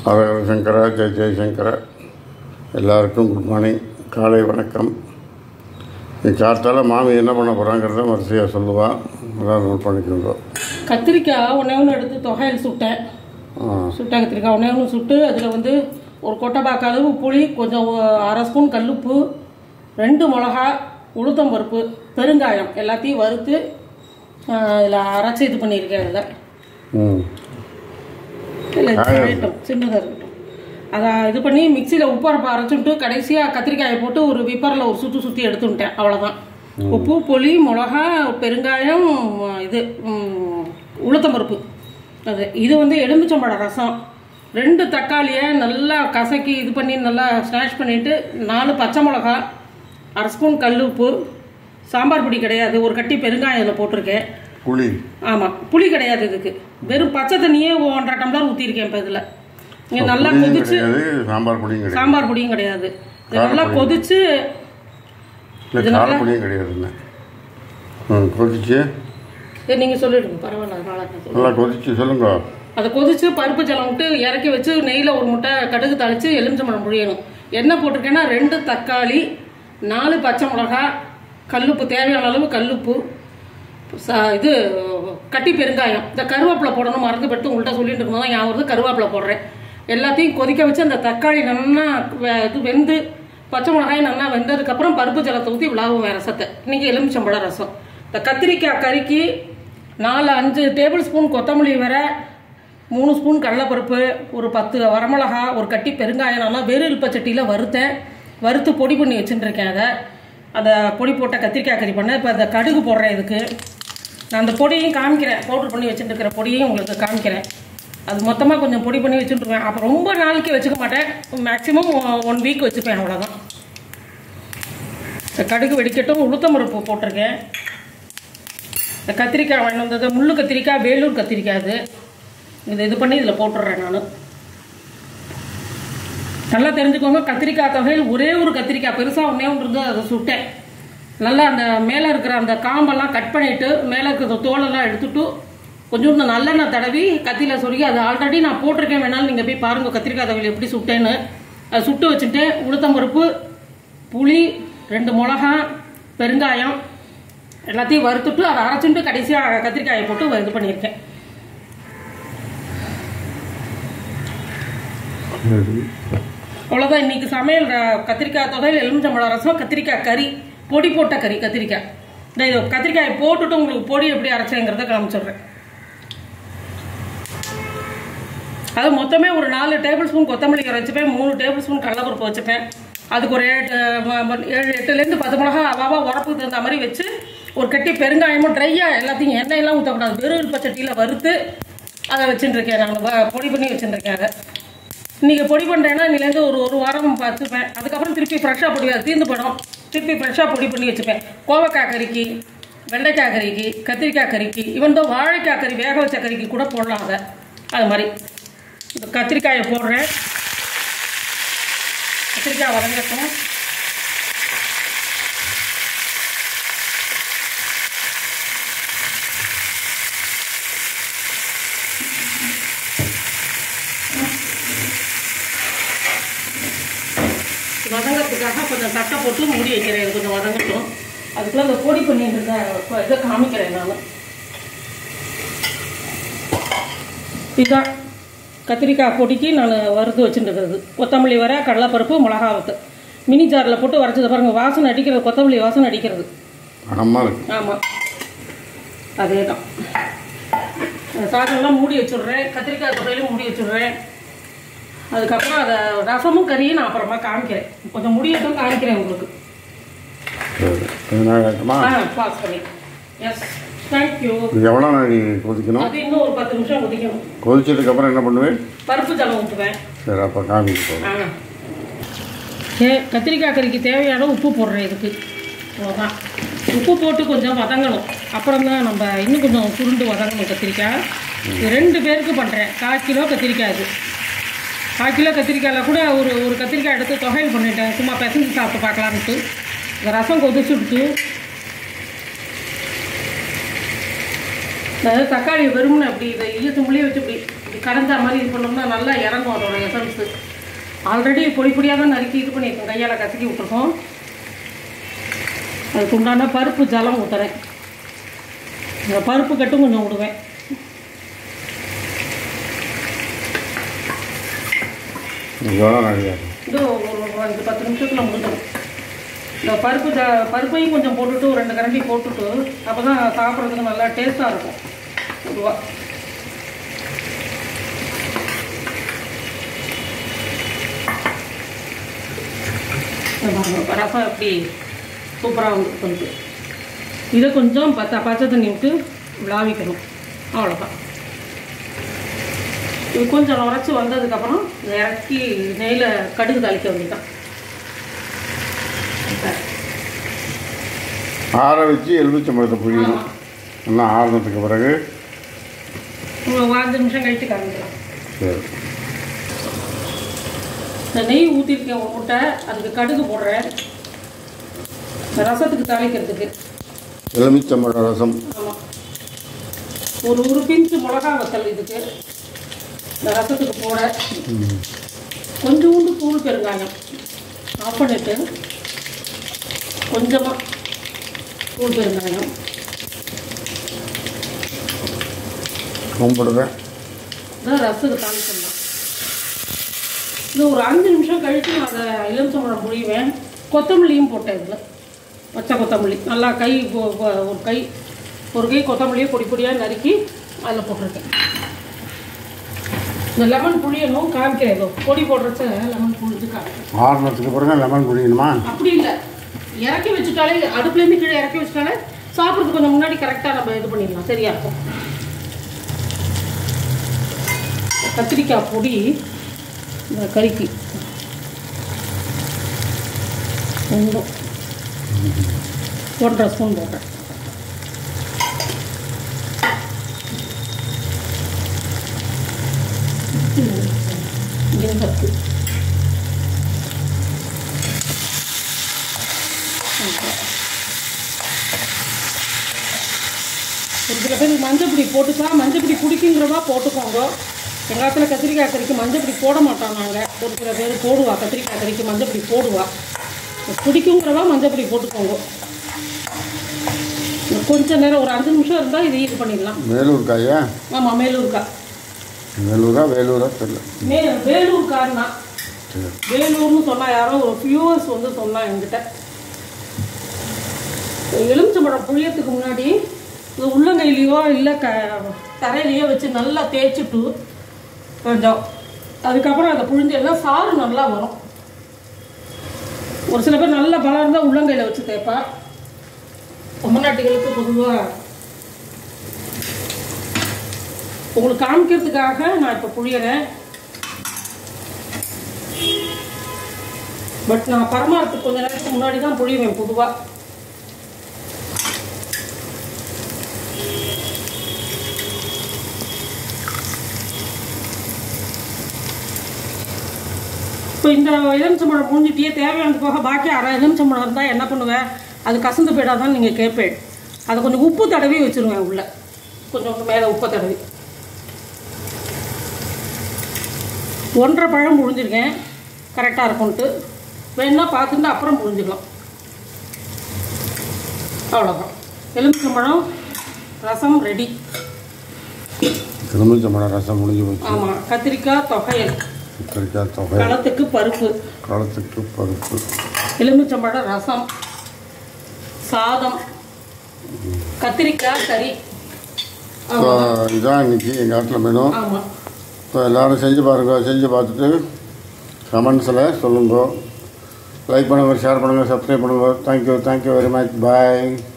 ஹரஹர சங்கர ஜெய ஜெயசங்கர எல்லாருக்கும் good morning காலை வணக்கம் இன்னைக்கு காத்தால மாமி என்ன பண்ண போகிறாங்கிறத வரிசையாக சொல்லுவா அதான் நோட் பண்ணிக்கோங்க கத்திரிக்காய் ஒன்றே ஒன்று எடுத்து தொகையில் சுட்டேன் ஆ சுட்ட கத்திரிக்காய் ஒன்றே ஒன்று சுட்டு அதில் வந்து ஒரு கொட்டைப்பாக்கு அளவு புளி கொஞ்சம் ஒ- அரை ஸ்பூன் கல்லுப்பு ரெண்டு மிளகா உளுத்தம் பருப்பு பெருங்காயம் எல்லாத்தையும் வறுத்து இதில் அரைச்சி இது பண்ணியிருக்கேன் இதில் ம் இல்லை இருக்கட்டும் சின்னதாக இருக்கட்டும் அதை இது பண்ணி மிக்சியில் உப்பு அரைப்ப அரைச்சுட்டு கடைசியாக கத்திரிக்காயை போட்டு ஒரு விப்பரில் ஒரு சுற்றி சுற்றி எடுத்துட்டேன் அவ்வளோதான் உப்பு புளி மிளகா பெருங்காயம் இது ம், உளுத்தம் பருப்பு அது இது வந்து எலுமிச்சம்பழ ரசம் ரெண்டு தக்காளியை நல்லா கசக்கி இது பண்ணி நல்லா ஸ்னாஷ் பண்ணிவிட்டு நாலு பச்சை மிளகா அரை ஸ்பூன் கல் உப்பு சாம்பார் பொடி கிடையாது ஒரு கட்டி பெருங்காயம் இதில் போட்டிருக்கேன் புளி ஆமாம் புளி கிடையாது இதுக்கு வெறும் பச்சை தண்ணியே ஒன்றரை டம்ளர் ஊற்றிருக்கேன் இப்போ இதில் இங்கே நல்லா புளியும் கொதிச்சு கிடையாது சாம்பார் புளியும் கிடையாது சாம்பார் பொடியும் கிடையாது இது நல்லா கொதிச்சு இல்லை கார புளியும் கிடையாதுண்ணே ம் கொதிச்சு சரி நீங்கள் சொல்லிடுங்க பரவாயில்ல அதனால நான் சொல்றேன். நல்லா கொதிச்சு சொல்லுங்க அதை கொதிச்சு பருப்பு ஜலம் விட்டு இறக்கி வச்சு நெய்யில் ஒரு முட்டை கடுகு தாளித்து எலுமிச்சம்பழம் புழியணும் என்ன போட்டிருக்கேன்னா ரெண்டு தக்காளி நாலு பச்சை மிளகா கல்லுப்பு தேவையான அளவு கல்லுப்பு ச இது கட்டி பெருங்காயம் இந்த கருவேப்பிலை போடணும் மறந்து படுத்து உங்கள்கிட்ட சொல்லிட்டு இருக்கும்போது தான் ஞாபகம் வருது கருவேப்பிலை போடுறேன் எல்லாத்தையும் கொதிக்க வச்சு அந்த தக்காளி நல்லா வெ- இது வெந்து பச்சை மிளகாய் நல்லா வெந்ததுக்கப்புறம் பருப்பு ஜலத்தை ஊற்றி விளாவும் ரசத்தை இன்றைக்கி எலுமிச்சம்பழ ரசம் இந்த கத்திரிக்காய் கறிக்கு நாலு அஞ்சு டேபிள் ஸ்பூன் கொத்தமல்லி வர மூணு ஸ்பூன் கடலைப்பருப்பு ஒரு பத்து வரமிளகா ஒரு கட்டி பெருங்காயம் நல்லா வெறும் இழுப்ப சட்டியில் வறுத்தேன் வறுத்து பொடி பண்ணி வச்சுட்டுருக்கேன் அதை அந்த பொடி போட்ட கத்திரிக்காய் கறி பண்ணேன் இப்போ அந்த கடுகு போடுறேன் இதுக்கு நான் அந்த பொடியையும் காமிக்கிறேன் பவுடர் பண்ணி வச்சுட்டு இருக்கிற பொடியையும் உங்களுக்கு காமிக்கிறேன் அது மொத்தமாக கொஞ்சம் பொடி பண்ணி வச்சுட்டுருவேன் அப்போ ரொம்ப நாளைக்கு வச்சுக்க மாட்டேன் மேக்ஸிமம் ஒன் வீக் வச்சுப்பேன் அவ்வளோதான் இந்த கடுகு வெடிக்கட்டும் உளுத்தம் பருப்பு போட்டிருக்கேன் இந்த கத்திரிக்காய் வாங்கிட்டு வந்தது முள்ளு கத்திரிக்காய் வேலூர் கத்திரிக்காய் அது இதை இது பண்ணி இதில் போட்டுடுறேன் நான் நல்லா தெரிஞ்சுக்கோங்க கத்திரிக்காய் தொகையில் ஒரே ஒரு கத்திரிக்காய் பெருசாக ஒன்றே ஒன்று இருந்து அதை சுட்டேன் நல்லா அந்த மேலே இருக்கிற அந்த காம்பெல்லாம் கட் பண்ணிவிட்டு மேலே இருக்கிற தோலெல்லாம் எடுத்துட்டு கொஞ்சோண்டு நல்லெண்ணெய் தடவி கத்தியில் சொருகி அது ஆல்ரெடி நான் போட்டிருக்கேன் வேணாலும் நீங்கள் போய் பாருங்கள் கத்திரிக்காய் தொகையில் எப்படி சுட்டேன்னு அதை சுட்டு வச்சுட்டு உளுத்தம் பருப்பு புளி ரெண்டு மிளகா பெருங்காயம் எல்லாத்தையும் வறுத்துட்டு அதை அரைச்சிட்டு கடைசியாக கத்திரிக்காயை போட்டு இது பண்ணியிருக்கேன் சரி அவ்வளோதான் இன்னைக்கு சமையல் ர- கத்திரிக்காய் தொகையில் எலுமிச்சம்பழம் ரசம் கத்திரிக்காய் கறி பொடி போட்ட கறி கத்திரிக்காய் இந்த இது கத்திரிக்காயை போட்டுட்டு உங்களுக்கு பொடி எப்படி அரைச்சேங்கிறத காமிச்சிடுறேன் அது மொத்தமே ஒரு நாலு டேபிள் ஸ்பூன் கொத்தமல்லி கரை வச்சுப்பேன் மூணு டேபிள் ஸ்பூன் கடலைப்பருப்பு வச்சுப்பேன் அதுக்கு ஒரு ஏழு ம- ம- ஏழு எட்டுலேருந்து பத்து மிளகா அவாவா உரப்புக்கு தகுந்த மாதிரி வச்சு ஒரு கட்டி பெருங்காயமும் ட்ரையாக எல்லாத்தையும் எண்ணெயெல்லாம் ஊற்றக்கூடாது வெறும் இருப்ப சட்டியில் வறுத்து அதை வச்சுட்டுருக்கேன் நான் வ- பொடி பண்ணி வச்சுட்டுருக்கேன் அதை நீங்கள் பொடி பண்ணுறேன்னா இன்னிலேருந்து ஒரு ஒரு வாரம் வச்சுப்பேன் அதுக்கப்புறம் திருப்பி ஃப்ரெஷ்ஷாக பொடி அது தீர்ந்து போயிடும் திருப்பி ஃப்ரெஷ்ஷாக பொடி பண்ணி வச்சுப்பேன் கோவக்காய் கறிக்கு வெண்டைக்காய் கறிக்கு கத்திரிக்காய் கறிக்கு இவன் தான் வாழைக்காய் கறி வேக வச்ச கறிக்கு கூட போடலாம் அதை அது மாதிரி இந்த கத்திரிக்காயை போடுறேன் கத்திரிக்காய் வதங்கட்டும் வதங்கிறதுக்காக கொஞ்சம் தட்டை போட்டு மூடி வைக்கிறேன் இது கொஞ்சம் வதங்கட்டும் அதுக்குள்ள அந்த பொடி பண்ணிட்டு இருந்த இதை காமிக்கிறேன் நான் இதுதான் கத்திரிக்காய் பொடிக்கு நான் வறுத்து வச்சுட்டுருக்கிறது கொத்தமல்லி வர கடலைப்பருப்பு மிளகா வத்து மினி ஜாரில் போட்டு வரைச்சது பாருங்க வாசனை அடிக்கிறது கொத்தமல்லி வாசனை அடிக்கிறது பணமாக இருக்கு ஆமாம் அதே தான் சாதம்லாம் மூடி வச்சுடுறேன் கத்திரிக்காய் தொகையிலும் மூடி வச்சுடுறேன் அதுக்கப்புறம் அதை ரசமும் கறியும் நான் அப்புறமா காமிக்கிறேன் கொஞ்சம் முடியட்டும் காமிக்கிறேன் உங்களுக்கு சரி கொஞ்ச நேரம் ஆகுமா ஆ பாஸ் பண்ணி எஸ் தேங்க்யூ இது எவ்வளோ நாள் கொதிக்கணும் அது இன்னும் ஒரு பத்து நிமிஷம் கொதிக்கணும் கொதிச்சதுக்கப்புறம் என்ன பண்ணுவேன் பருப்பு ஜலம் ஊற்றுவேன் சரி அப்போ காமிக்க போகிறோம் ஆ சே கத்திரிக்காய் கறிக்கு தேவையான உப்பு போடுறேன் இதுக்கு அவ்வளோதான் உப்பு போட்டு கொஞ்சம் வதங்கணும் அப்புறம் தான் நம்ம இன்னும் கொஞ்சம் சுருண்டு வதங்கணும் கத்திரிக்காய் இது ரெண்டு பேருக்கு பண்ணுறேன் கால் கிலோ கத்திரிக்காய் இது கால் கிலோ கத்திரிக்காயில் கூட ஒரு ஒரு கத்திரிக்காய் எடுத்து தொகையில் பண்ணிட்டேன் சும்மா பிசைஞ்சு சாப்பிட்டு பார்க்கலான்ட்டு இந்த ரசம் கொதிச்சு விட்டு இந்த தக்காளி வெறும்னு அப்படி இதை ஈயத்து முள்ளியே வச்சு இப்படி இப்படி கடைஞ்சா மாதிரி இது பண்ணோம்னா நல்லா இறங்கும் அதோட எசன்ஸு ஆல்ரெடி பொடி பொடியாக தான் நறுக்கி இது பண்ணியிருக்கோம் கையால் கசக்கி விட்டுருக்கோம் அதுக்கு உண்டான பருப்பு ஜலம் ஊற்றுறேன் இந்த பருப்பு கட்டும் கொஞ்சம் விடுவேன் எவ்வளோ நிறையா இது ஒரு ஒரு அஞ்சு பத்து நிமிஷத்தில் முடிஞ்சிடும் இந்த பருப்பு ஜ பருப்பையும் கொஞ்சம் போட்டுட்டு ஒரு ரெண்டு கரண்டி போட்டுட்டு அப்போ தான் சாப்பிட்றதுக்கு நல்லா டேஸ்ட்டாக இருக்கும் பொதுவாக ரசம் எப்படி சூப்பராக வந்து கொஞ்சம் இதை கொஞ்சம் பச்சை பச்சை தண்ணி விட்டு விளாவிக்கணும் அவ்வளோதான் இது கொஞ்சம் உரைச்சி வந்ததுக்கப்புறம் இதை இறக்கி நெய்யில் கடுகு தாளிக்க வேண்டியதான் ஆற வச்சு எலுமிச்சம்பழத்தை புழியணும் நல்லா ஆறுனதுக்கு பிறகு ஒரு அஞ்சு நிமிஷம் கழிச்சு கலந்துக்கலாம் சரி இந்த நெய் ஊற்றிருக்கேன் ஒரு முட்டை அதுக்கு கடுகு போடுறேன் இந்த ரசத்துக்கு தாளிக்கிறதுக்கு எலுமிச்சம்பழ ரசம் ஆமாம் ஒரு ஒரு பிஞ்சு மிளகா வத்தல் இதுக்கு இந்த ரசத்துக்கு போட கொஞ்சோண்டு தூள் பெருங்காயம் ஆஃப் பண்ணிட்டு கொஞ்சமாக தூள் பெருங்காயம் கும்பிடுவேன் இதான் ரசத்துக்கு தாளிச்சிடலாம் இது ஒரு அஞ்சு நிமிஷம் கழித்து நான் அதை எலுமிச்சம்பழம் புழிவேன் கொத்தமல்லியும் போட்டேன் இதில் பச்சை கொத்தமல்லி நல்லா கை பொ- பொ- ஒரு கை ஒரு கை கொத்தமல்லியை பொடி பொடியாக நறுக்கி அதில் போட்டிருக்கேன் இந்த லெமன் புளியணும் காமிக்கிறேன் இதோ பொடி போடுறச்ச லெமன் புளிஞ்சு காமிக்கிறேன் ஆறுனதுக்கு பிறகு லெமன் புழியணுமா அப்படி இல்லை இறக்கி வச்சுட்டாலே அடுப்புலேருந்து கீழே இறக்கி வச்சுட்டாலே சாப்பிட்றதுக்கு கொஞ்சம் முன்னாடி கரெக்டாக நம்ம இது பண்ணிடலாம் சரியா இருக்கும் கத்திரிக்காய் பொடி இந்த கறிக்கு கொஞ்சம் ஒன்றரை ஸ்பூன் போடுறேன் இங்கே பத்து ஒரு சில பேர் மஞ்சப்பொடி போட்டுக்கா மஞ்சப்பொடி பிடிக்குங்கிறவா போட்டுக்கோங்க எங்கள் காலத்தில் கத்திரிக்காய் கறிக்கு மஞ்சப்பொடி போட மாட்டோம் நாங்கள் ஒரு சில பேர் போடுவா கத்திரிக்காய் கறிக்கு மஞ்சப்பொடி போடுவா பிடிக்குங்கிறவா மஞ்சப்பொடி போட்டுக்கோங்க கொஞ்ச நேரம் ஒரு அஞ்சு நிமிஷம் இருந்தால் இது இது பண்ணிடலாம் வேலூர் காயா ஆமாம் மேலூர்க்கா வேலூரா வேலூரா தெரியல மே வேலூர்காரனா சரி வேலூர்னு சொன்னா யாரோ ஒரு வியூவர்ஸ் வந்து சொன்னா என்கிட்ட எலுமிச்சம்பழம் புளியத்துக்கு முன்னாடி இது உள்ளங்கையிலையோ இல்லை க தரையிலையோ வச்சு நல்லா தேய்ச்சிட்டு கொஞ்சம் அதுக்கப்புறம் அதை புழிஞ்சு எல்லாம் சாறு நல்லா வரும் ஒரு சில பேர் நல்ல பலம் இருந்தால் உள்ளங்கையில் வச்சு தேய்ப்பா பொம்மநாட்டிகளுக்கு பொதுவாக உங்களுக்கு காமிக்கிறதுக்காக நான் இப்போ புழியறேன் பட் நான் பரமாறதுக்கு கொஞ்ச நேரத்துக்கு முன்னாடி தான் புழிவேன் பொதுவாக இப்போ இந்த எலுமிச்சம்பழம் மூஞ்சிட்டியே தேவையானது போக பாக்கி அரை எலுமிச்சம்பழம் இருந்தால் என்ன பண்ணுவேன் அது கசந்து போயிடாதான் நீங்கள் கேட்பேன் அதை கொஞ்சம் உப்பு தடவி வச்சுருவேன் உள்ள கொஞ்சம் மேலே உப்பை தடவி ஒன்றரை பழம் புழிஞ்சிருக்கேன் கரெக்டாக இருக்கும்ட்டு வேணா பார்த்துட்டு அப்புறம் புழிஞ்சிக்கலாம் அவ்வளோதான் எலுமிச்சம்பழம் ரசம் ரெடி எலுமிச்சம்பழ ரசம் முடிஞ்சு போச்சு ஆமாம் கத்திரிக்காய் தொகையல் கத்திரிக்காய் தொகை களத்துக்கு பருப்பு காலத்துக்கு பருப்பு எலுமிச்சம்பழம் ரசம் சாதம் கத்திரிக்காய் கறி ஸோ இதான் இன்னைக்கு எங்கள் வீட்டில் மெனு ஆமாம் ஸோ எல்லோரும் செஞ்சு பாருங்க செஞ்சு பார்த்துட்டு கமெண்ட்ஸில் சொல்லுங்க லைக் பண்ணுங்கள் ஷேர் பண்ணுங்கள் சப்ஸ்கிரைப் பண்ணுங்கள் தேங்க்யூ தேங்க்யூ வெரி மச் பாய்